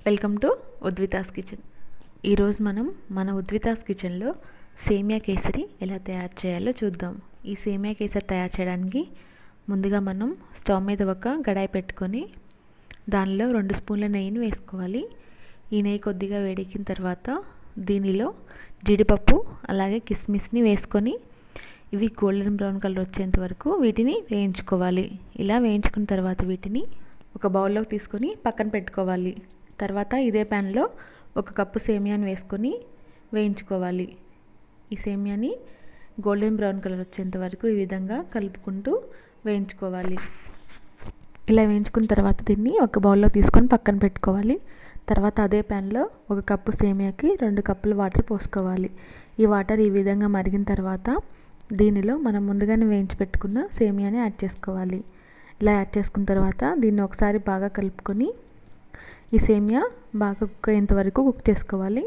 welcome to ఉద్వితాస్ kitchen ఈరోజు మనం మన ఉద్వితాస్ కిచెన్లో సేమియా కేసరి ఎలా తయారు చేయాలో చూద్దాం ఈ సేమియా కేసరి తయారు చేయడానికి ముందుగా మనం స్టవ్ మీద ఒక గడాయి పెట్టుకొని దానిలో రెండు స్పూన్ల నెయ్యిని వేసుకోవాలి ఈ నెయ్యి కొద్దిగా వేడెక్కిన తర్వాత దీనిలో జీడిపప్పు అలాగే కిస్మిస్ని వేసుకొని ఇవి గోల్డెన్ బ్రౌన్ కలర్ వచ్చేంత వరకు వీటిని వేయించుకోవాలి ఇలా వేయించుకున్న తర్వాత వీటిని ఒక బౌల్లోకి తీసుకొని పక్కన పెట్టుకోవాలి తర్వాత ఇదే ప్యాన్లో ఒక కప్పు సేమియాని వేసుకొని వేయించుకోవాలి ఈ సేమియాని గోల్డెన్ బ్రౌన్ కలర్ వచ్చేంత వరకు ఈ విధంగా కలుపుకుంటూ వేయించుకోవాలి ఇలా వేయించుకున్న తర్వాత దీన్ని ఒక బౌల్లో తీసుకొని పక్కన పెట్టుకోవాలి తర్వాత అదే ప్యాన్లో ఒక కప్పు సేమియాకి రెండు కప్పులు వాటర్ పోసుకోవాలి ఈ వాటర్ ఈ విధంగా మరిగిన తర్వాత దీనిలో మనం ముందుగానే వేయించి పెట్టుకున్న సేమియాని యాడ్ చేసుకోవాలి ఇలా యాడ్ చేసుకున్న తర్వాత దీన్ని ఒకసారి బాగా కలుపుకొని ఈ సేమియా బాగా కుక్ అయ్యేంత వరకు కుక్ చేసుకోవాలి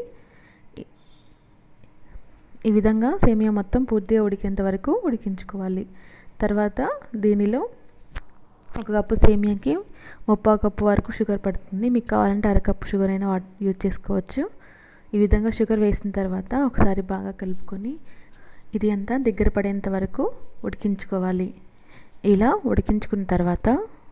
ఈ విధంగా సేమియా మొత్తం పూర్తిగా ఉడికేంత వరకు ఉడికించుకోవాలి తర్వాత దీనిలో ఒక కప్పు సేమియాకి ముప్పావు కప్పు వరకు షుగర్ పడుతుంది మీకు కావాలంటే అరకప్పు షుగర్ అయినా యూజ్ చేసుకోవచ్చు ఈ విధంగా షుగర్ వేసిన తర్వాత ఒకసారి బాగా కలుపుకొని ఇది అంతా దగ్గర పడేంత వరకు ఉడికించుకోవాలి ఇలా ఉడికించుకున్న తర్వాత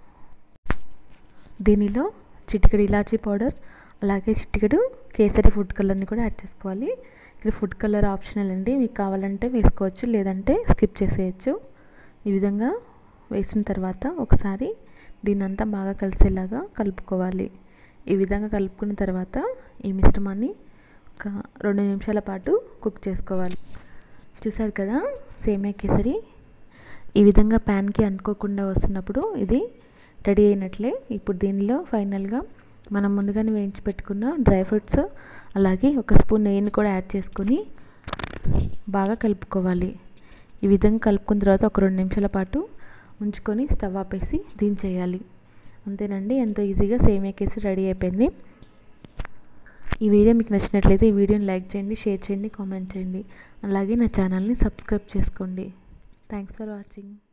దీనిలో చిటికెడు ఇలాచీ పౌడర్ అలాగే చిటికెడు కేసరి ఫుడ్ కలర్ని కూడా యాడ్ చేసుకోవాలి ఇక్కడ ఫుడ్ కలర్ ఆప్షనల్ అండి మీకు కావాలంటే వేసుకోవచ్చు లేదంటే స్కిప్ చేసేయచ్చు ఈ విధంగా వేసిన తర్వాత ఒకసారి దీనంతా బాగా కలిసేలాగా కలుపుకోవాలి ఈ విధంగా కలుపుకున్న తర్వాత ఈ మిశ్రమాన్ని ఒక రెండు నిమిషాల పాటు కుక్ చేసుకోవాలి చూసారు కదా సేమియా కేసరి ఈ విధంగా ప్యాన్కి అంటుకోకుండా వస్తున్నప్పుడు ఇది రెడీ అయినట్లే ఇప్పుడు దీనిలో ఫైనల్గా మనం ముందుగానే వేయించి పెట్టుకున్న డ్రై ఫ్రూట్స్ అలాగే ఒక స్పూన్ నెయ్యిని కూడా యాడ్ చేసుకొని బాగా కలుపుకోవాలి ఈ విధంగా కలుపుకున్న తర్వాత ఒక రెండు నిమిషాల పాటు ఉంచుకొని స్టవ్ ఆపేసి దించేయాలి అంతేనండి ఎంతో ఈజీగా సేమియా కేసి రెడీ అయిపోయింది ఈ వీడియో మీకు నచ్చినట్లయితే ఈ వీడియోని లైక్ చేయండి షేర్ చేయండి కామెంట్ చేయండి అలాగే నా ఛానల్ని సబ్స్క్రైబ్ చేసుకోండి థ్యాంక్స్ ఫర్ వాచింగ్